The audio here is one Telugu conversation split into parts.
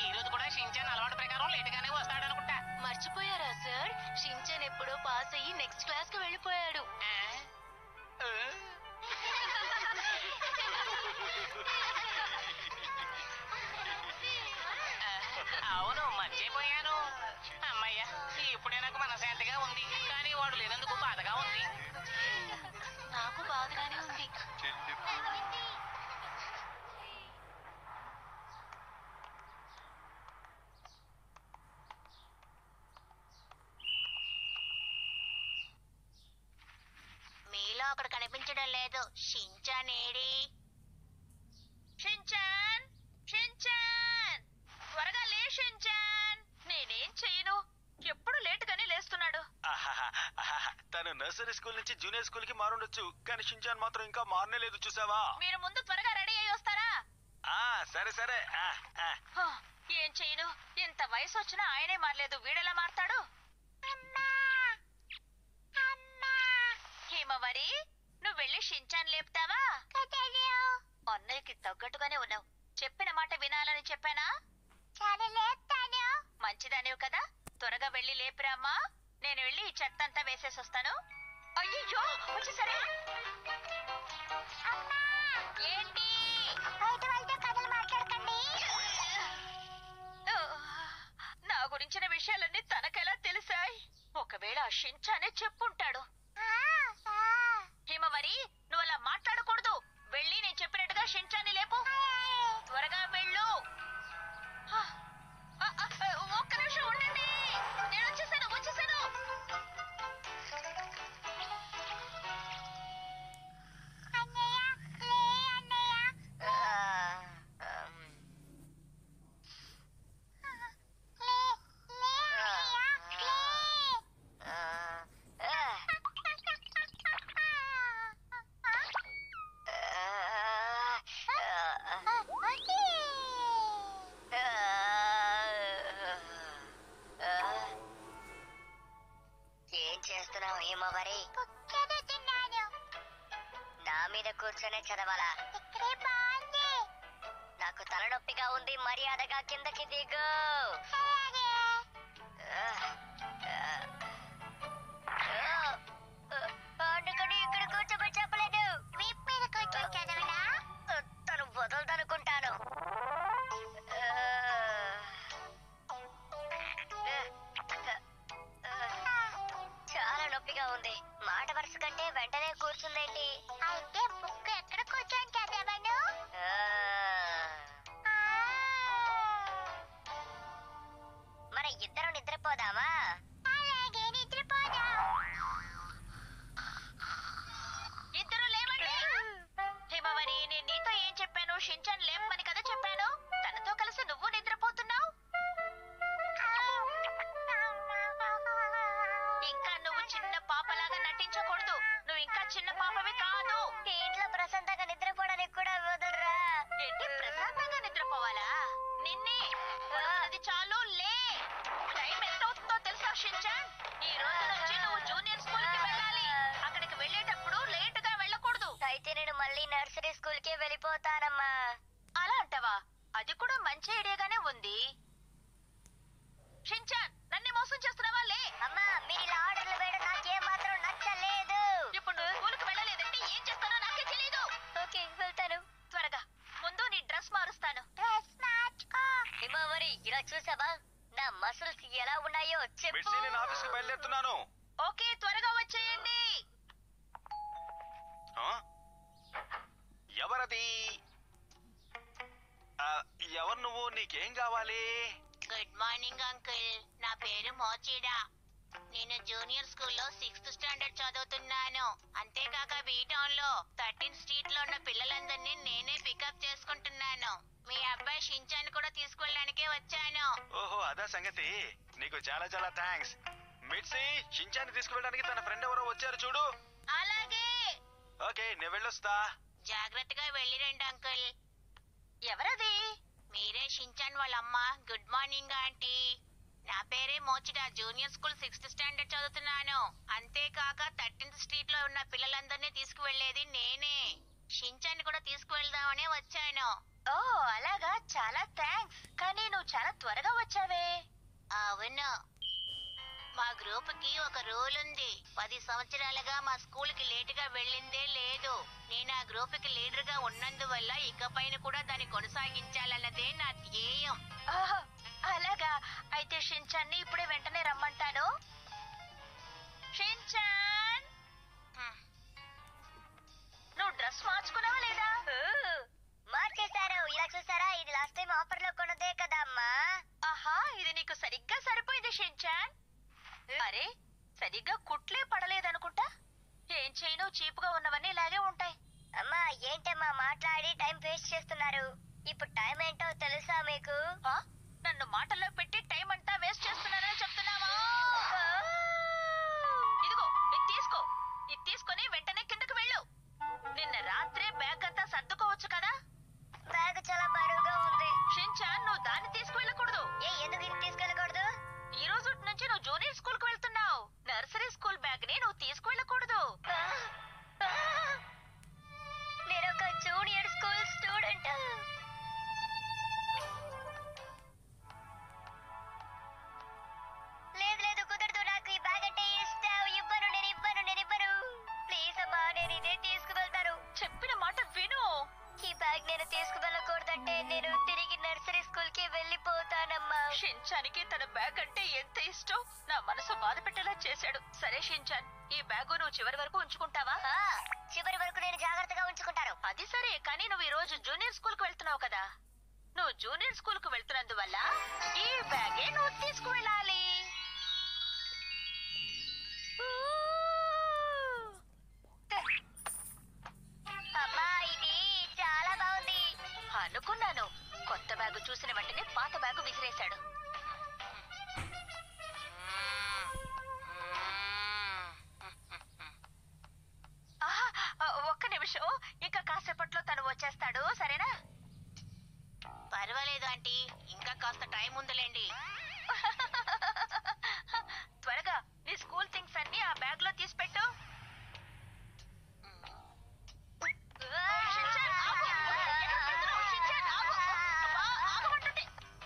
ఈ రోజు కూడా షించాన్ అలవాటు ప్రకారం లేట్ గానే వస్తాడనుకుంటా మర్చిపోయారా సార్ షించన్ ఎప్పుడో పాస్ అయ్యి నెక్స్ట్ క్లాస్ కి వెళ్ళిపోయాడు ఆ? ఆ? అవును మర్చిపోయాను అమ్మయ్య ఇప్పుడే నాకు మనశాంతిగా ఉంది కానీ వాడు లేనందుకు బాధగా ఉంది నాకు బాధగానే ఉంది మీలో అక్కడ కనిపించడం లేదు షించాన్ ఏడి షించాన్ షించాన్ త్వరగా లే షించాన్ నేనేం చేయను ఎప్పుడు లేటుగానే లేస్తున్నాడు ఆహాహా, ఆహాహా. తను నర్సరీ స్కూల్ నుంచి జూనియర్ స్కూల్ కి మారుండొచ్చు కానీ షించాన్ మాత్రం ఇంకా మారనే లేదు చూసావా మీరు ముందు త్వరగా రెడీ అయ్యి వస్తారా ఆ సరే సరే ఆ, ఆ. హ, ఏం చేయను ఇంత వయసు వచ్చినా ఆయనే మారలేదు వీడెలా మారతాడు హిమవరి నువ్వు వెళ్ళి షించాన్ లేపుతావా అన్నయ్యకి తగ్గట్టుగానే ఉన్నావు చెప్పిన మాట వినాలని చెప్పానా మంచిదానివి కదా త్వరగా వెళ్ళి లేపురామ్మా నేను వెళ్ళి ఈ చెత్త అంతా వేసేసి వస్తాను అయ్యో వచ్చేసరే ఏంటి నా గురించిన విషయాలన్నీ తనకెలా తెలిసాయి ఒకవేళ ఆ షించానే చెప్పుంటాడు హిమవరి నువ్వు అలా మాట్లాడకూడదు వెళ్ళి నేను చెప్పినట్టుగా షించాన్ని లేపు త్వరగా వెళ్ళు ఆ, ఆ, ఆ, ఒక్క నిమిషం ఉండండి నేను వచ్చేసాను వచ్చేసాను ఏం చేస్తున్నావు హిమవరి నా మీద కూర్చొనే చదవాలా నాకు తలనొప్పిగా ఉంది మర్యాదగా కిందకి దిగు అందుకని ఇక్కడ కూర్చోబెట్టి చెప్పలేదు తను వదలదనుకుంటాను చాలా నొప్పిగా ఉంది మాట వరుస కంటే వెంటనే కూర్చుందేంటి అయితే బుక్ ఎక్కడ కూర్చొని చదవను మరి ఇద్దరు నిద్రపోదామా అలాగే నిద్రపోదాం ఇద్దరు లేవండి హిమవరి నేను నీతో ఏం చెప్పాను షించాన్ లేపమని కదా చెప్పాను తనతో కలిసి నువ్వు నిద్రపోతున్నావు ఇంకా నువ్వు చిన్న పాపలాగా నటించకూడదు నువ్వు ఇంకా చిన్న పాపవి కాదు ఇంట్లో ప్రశాంతంగా నిద్రపోవడానికి కూడా వదలరా ఏంటి ప్రశాంతంగా నిద్రపోవాలా నిన్నే అది చాలు లే టైం ఎంత అవుతుందో తెలుసా షించాన్ ఈ రోజు నుంచి నువ్వు జూనియర్ స్కూల్ కి వెళ్ళాలి అక్కడికి వెళ్ళేటప్పుడు లేట్ గా వెళ్ళకూడదు అయితే నేను మళ్ళీ నర్సరీ స్కూల్ కి వెళ్ళిపోతానమ్మా అలా అంటావా అది కూడా మంచి ఐడియాగానే ఉంది షించాన్ నన్ను మోసం చేస్తున్నావా లే అమ్మా మీరు ఇలా ఆర్డర్లు వేయడం నాకేం మాత్రం నచ్చలేదు ఇప్పుడు నువ్వు స్కూల్కి వెళ్ళలేదంటే ఏం చేస్తానో నాకే తెలియదు ఓకే వెళ్తాను త్వరగా ముందు నీ డ్రెస్ మారుస్తాను డ్రెస్ మార్చుకో హిమవరి ఇలా చూసావా నా మసిల్స్ ఎలా ఉన్నాయో చెప్పు మిడ్సీ నేను ఆఫీస్కి బయలుదేరుతున్నాను ఓకే త్వరగా వచ్చేయండి ఆ? ఎవరది ఆ, ఎవరు నువ్వు నీకేం కావాలి గుడ్ మార్నింగ్ అంకుల్ నా పేరు మోచిడా నేను జూనియర్ స్కూల్లో సిక్స్త్ స్టాండర్డ్ చదువుతున్నాను అంతేకాక బీటౌన్ లో థర్టీన్ స్ట్రీట్ లో ఉన్న పిల్లలందరినీ నేనే పికప్ చేసుకుంటున్నాను మీ అబ్బాయి షించాన్ కూడా తీసుకెళ్ళడానికే వచ్చాను ఓహో అదా సంగతి నీకు చాలా చాలా థ్యాంక్స్ మిడ్సీ షించాన్ని తీసుకువెళ్ళడానికి తన ఫ్రెండ్ ఎవరో వచ్చారు చూడు అలాగే ఓకే నేను వెళ్ళొస్తా జాగ్రత్తగా వెళ్ళిరండి అంకుల్ ఎవరది మీరే షించాన్ వాళ్ళ అమ్మ గుడ్ మార్నింగ్ ఆంటీ నా పేరే మోచిడా జూనియర్ స్కూల్ సిక్స్త్ స్టాండర్డ్ చదువుతున్నాను అంతేకాక థర్టీన్త్ స్ట్రీట్ లో ఉన్న పిల్లలందరినీ తీసుకువెళ్లేది నేనే షించాన్ కూడా తీసుకువెళ్దామనే వచ్చాను ఓ అలాగా చాలా థ్యాంక్స్ కానీ నువ్వు చాలా త్వరగా వచ్చావే అవును మా గ్రూప్ కి ఒక రూల్ ఉంది పది సంవత్సరాలుగా మా స్కూల్ కి లేట్ గా వెళ్ళిందే లేదు నేను ఆ గ్రూప్ కి లీడర్ గా ఉన్నందువల్ల ఇకపైన కూడా దాన్ని కొనసాగించాలన్నదే నా ధ్యేయం ఆహా, అలాగా అయితే షించాన్ని ఇప్పుడే వెంటనే రమ్మంటాను షించాన్ హ్మ్. నువ్వు డ్రెస్ మార్చుకున్నావా లేదా మార్చేశారు ఇలా చూసారా ఇది లాస్ట్ టైం ఆఫర్ లో కొన్నదే కదా అమ్మా ఆహా ఇది నీకు సరిగ్గా సరిపోయింది షించాన్ అరే సరిగ్గా కుట్లే పడలేదనుకుంటా ఏం చేయను చీపుగా ఉన్నవన్నీ ఇలాగే ఉంటాయి అమ్మా ఏంటమ్మా మాట్లాడి టైం వేస్ట్ చేస్తున్నారు ఇప్పుడు టైం ఏంటో తెలుసా మీకు ఆ? నన్ను మాటల్లో పెట్టి టైం అంతా వేస్ట్ చేస్తున్నానని చెప్తున్నావా ఇదిగో ఇది తీసుకో ఇది తీసుకొని వెంటనే కిందకు వెళ్ళు నిన్న రాత్రే బ్యాగ్ అంతా సర్దుకోవచ్చు కదా బ్యాగ్ చాలా బరువుగా ఉంది షించాన్ నువ్వు దాన్ని తీసుకువెళ్ళకూడదు ఏ ఎందుకు ఇది తీసుకెళ్ళకూడదు ఈ రోజు నుంచి నువ్వు జూనియర్ స్కూల్ కు వెళ్తున్నావు నర్సరీ స్కూల్ బ్యాగ్ ని నువ్వు తీసుకువెళ్ళకూడదు ఆ, ఆ, నేను ఒక జూనియర్ స్కూల్ స్టూడెంట్ లేదు లేదు కుదరదు నాకు ఈ బ్యాగ్ అంటే ఇష్టం ఇవ్వను నేను ఇవ్వను నేను ఇవ్వను ప్లీజ్ అమ్మా నేను ఇదే తీసుకువెళ్తాను చెప్పిన మాట విను ఈ బ్యాగ్ నేను తీసుకువెళ్ళకూడదంటే నేను తిరిగి నర్సరీ స్కూల్ కి వెళ్ళిపోతానమ్మా షించానికి తన బ్యాగ్ అంటే ఎంత ఇష్టం నా మనసు బాధ పెట్టేలా చేశాడు సరే షించాన్ ఈ బ్యాగ్ నువ్వు చివరి వరకు ఉంచుకుంటావా ఆ, చివరి వరకు నేను జాగ్రత్తగా ఉంచుకుంటాను అది సరే కానీ నువ్వు ఈ రోజు జూనియర్ స్కూల్ కు వెళ్తున్నావు కదా నువ్వు జూనియర్ స్కూల్ కు వెళ్తున్నందువల్ల ఈ బ్యాగే నువ్వు తీసుకువెళ్ళాలి అమ్మా ఇది చాలా బాగుంది అనుకున్నాను కొత్త బ్యాగు చూసిన వెంటనే పాత బ్యాగు విసిరేశాడు ఆహా, ఒక్క నిమిషం ఇంకా కాసేపట్లో తను వచ్చేస్తాడు సరేనా పర్వాలేదు ఆంటీ ఇంకా కాస్త టైం ఉందిలేండి త్వరగా నీ స్కూల్ థింగ్స్ అన్ని ఆ బ్యాగ్ లో తీసి పెట్టు షించాన్, ఆగు. ఎక్కడికి వెళ్తున్నావు? షించాన్, ఆగు. ఆ, ఆగమంటుంటే.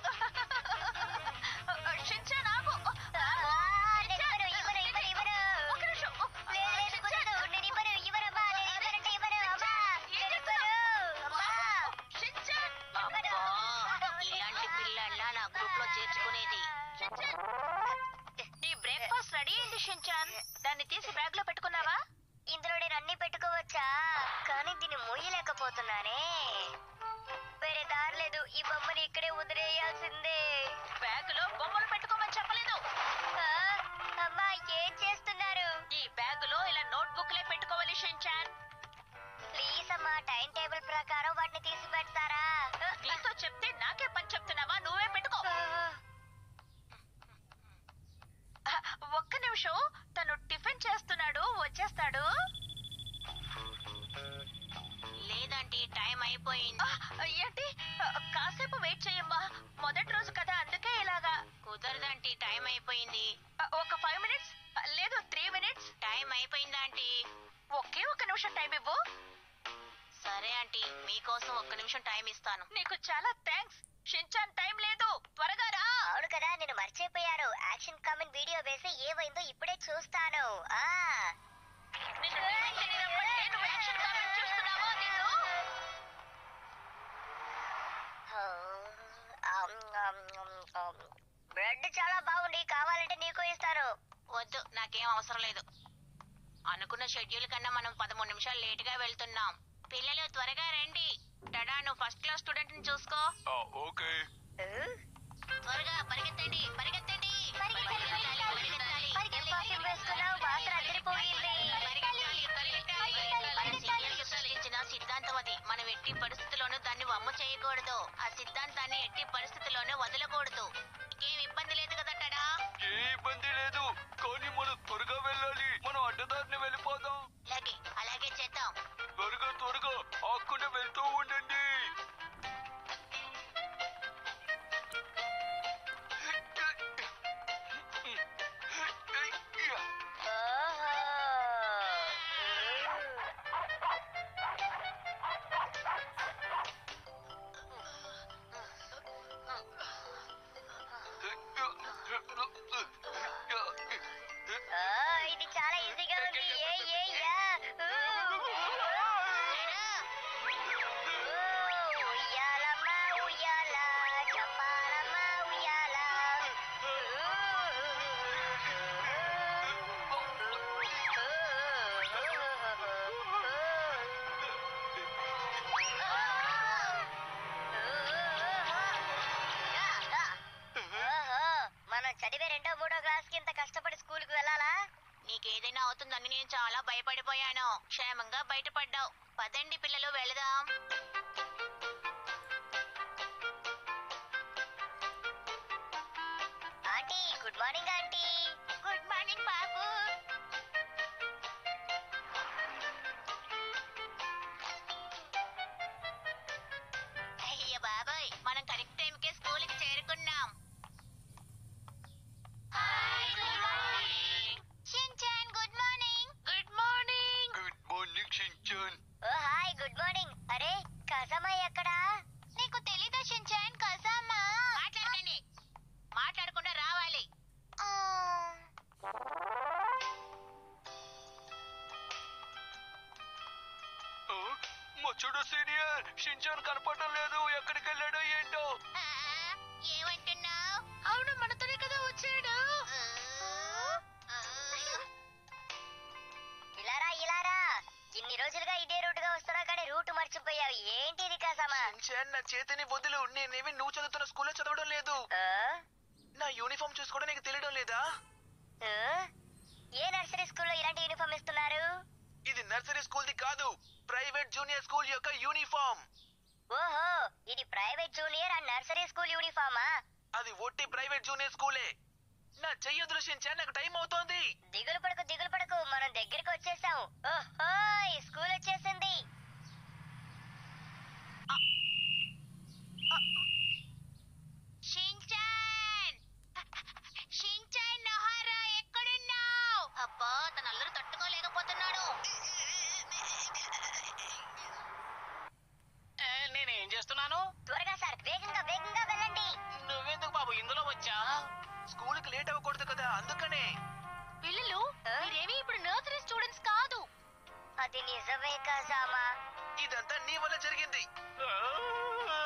షించాన్, ఆగు. ఆగు. ఆ, నేను ఇవ్వను, ఇవ్వను, ఇవ్వను, ఇవ్వను. ఒక్క నిమిషం. లేదు, లేదు, కుదరదు. నేను ఇవ్వను, ఇవ్వనమ్మా. నేను ఇవ్వనంటే ఇవ్వను. అమ్మా, నేను ఇవ్వను. అమ్మా. షించాన్. అబ్బా ఇలాంటి పిల్లల్లా నా గ్రూప్ లో చేర్చుకునేది నీ బ్రేక్ఫాస్ట్ రెడీ అయింది షించాన్ దాన్ని తీసి బ్యాగ్ లో పెట్టుకున్నావా ఇందులో నేను అన్ని పెట్టుకోవచ్చా కానీ దీన్ని మోయలేకపోతున్నానే వేరే దారి లేదు ఈ బొమ్మని ఇక్కడే వదిలేయాల్సిందే బ్యాగ్ లో బొమ్మలు పెట్టుకోమని చెప్పలేదు ఆ, అమ్మా ఏం చేస్తున్నారు ఈ బ్యాగ్ లో ఇలా నోట్ బుక్ లే పెట్టుకోవాలి షించాన్ ప్లీజ్ అమ్మా టైం టేబుల్ ప్రకారం వాటిని తీసి పెడతారా నీతో చెప్తే నాకే పని చెప్తున్నావా నువ్వే పెట్టుకో ఆ, ఒక్క నిమిషం తను టిఫిన్ చేస్తున్నాడు వచ్చేస్తాడు లేదంటే టైం అయిపోయింది ఆ, ఏంటి ఆ, కాసేపు వెయిట్ చెయ్యమ్మా మొదటి రోజు కదా అందుకే ఇలాగా కుదరదంటే టైం అయిపోయింది ఆ, ఒక ఫైవ్ మినిట్స్ లేదు త్రీ మినిట్స్ టైం అయిపోయిందా ఆంటీ ఒకే ఒక నిమిషం టైం ఇవ్వు సరే ఆంటీ మీకోసం ఒక్క నిమిషం టైం ఇస్తాను నీకు చాలా థ్యాంక్స్ షించాన్ టైం లేదు త్వరగా రా అవును కదా నేను మర్చిపోయాను యాక్షన్ కామెంట్ వీడియో వేసి ఏమైందో ఇప్పుడే చూస్తాను ఆ నిన్ను టిఫిన్ చేయరమ్మంటే నువ్వు యాక్షన్ కామెంట్ చూస్తున్నావా నిన్ను బ్రెడ్ చాలా బాగుంది కావాలంటే నీకు ఇస్తాను వద్దు నాకేం అవసరం లేదు అనుకున్న షెడ్యూల్ కన్నా మనం పదమూడు నిమిషాలు లేట్ గా వెళ్తున్నాం పిల్లలు త్వరగా రండి టడా నువ్వు ఫస్ట్ క్లాస్ స్టూడెంట్ ని చూసుకో ఓకే త్వరగా పరిగెత్తండి పరిగెత్తండి పరిగెత్తాలి, పరిగెత్తాలి, పరిగెత్తాలి. పరిగెత్తాలి, వేసుకున్నావు, బాత్ర అదిరిపోయింది. పరిగెత్తాలి, పరిగెత్తాలి. మన సీనియర్లు సృష్టించిన సిద్ధాంతం అది మనం ఎట్టి పరిస్థితుల్లోనూ దాన్ని వమ్ము చేయకూడదు ఆ సిద్ధాంతాన్ని ఎట్టి పరిస్థితుల్లోనూ వదలకూడదు ఏం ఇబ్బంది లేదు కదా టడా ఏ ఇబ్బంది లేదు కానీ మనం త్వరగా వెళ్ళాలి మనం అడ్డదారిని వెళ్ళిపోదాం అలాగే అలాగే చేద్దాం త్వరగా త్వరగా ఆకుండా వెళ్తూ ఉండండి ఓహో. అవుతుందని నేను చాలా భయపడిపోయాను క్షేమంగా బయటపడ్డావు పదండి పిల్లలు వెళదాం aunty good morning aunty good morning బాబు అయ్య బాబాయ్ మనం కరెక్ట్ టైంకే స్కూల్కి చేరుకున్నాం Shinchan good morning good morning good morning Shinchan oh hi good morning అరే కసమా ఎక్కడా నీకు తెలీదా షిన్చాన్ కసామా మాట్లాడకండి మాట్లాడకుండా రావాలి మచ్చుడు సీనియర్ షించాన్ కనపడడం లేదు ఎక్కడికి వెళ్ళాడో ఏంటో ఆ, ఏమంటున్నావ్ అవును మనతోనే కదా వచ్చాడు ఇలారా ఇలారా ఇన్ని రోజులుగా ఇదే రూట్ గా వస్తున్నా కానీ రూట్ మర్చిపోయావు ఏంటి ఇది కసమా షించాన్ నా చేతిని వదిలు నేనేమి నువ్వు చదువుతున్న స్కూల్లో చదవడం లేదు ఆ? నా యూనిఫామ్ చూసుకోవడం నీకు తెలియడం లేదా ఆ? ఏ నర్సరీ స్కూల్లో ఇలాంటి యూనిఫామ్ ఇస్తున్నారు ఇది నర్సరీ స్కూల్ది కాదు ప్రైవేట్ జూనియర్ స్కూల్ యొక్క యూనిఫామ్ ఓహో ఇది private junior and nursery school యూనిఫామా అది ఒట్టి ప్రైవేట్ జూనియర్ స్కూలే నా చెయ్యి దృశ్యించా నాకు టైం అవుతోంది దిగులు పడకు దిగులు పడకు మనం దగ్గరికి వచ్చేసాం ఓహో ఈ స్కూల్ వచ్చేసింది షిన్చాన్ షిన్చాన్ నహారా ఎక్కడున్నావ్ అబ్బా తన అల్లరి తట్టుకోలేకపోతున్నాడు ఏ, నేనేం చేస్తున్నాను త్వరగా సార్ వేగంగా వేగంగా వెళ్ళండి నువ్వెందుకు బాబు ఇందులో వచ్చా స్కూల్ కి లేట్ అవ్వకూడదు కదా అందుకనే పిల్లలు మీరేమి ఇప్పుడు నర్సరీ స్టూడెంట్స్ కాదు అది నిజమే కసామా ఇదంతా నీ వల్ల జరిగింది ఆ,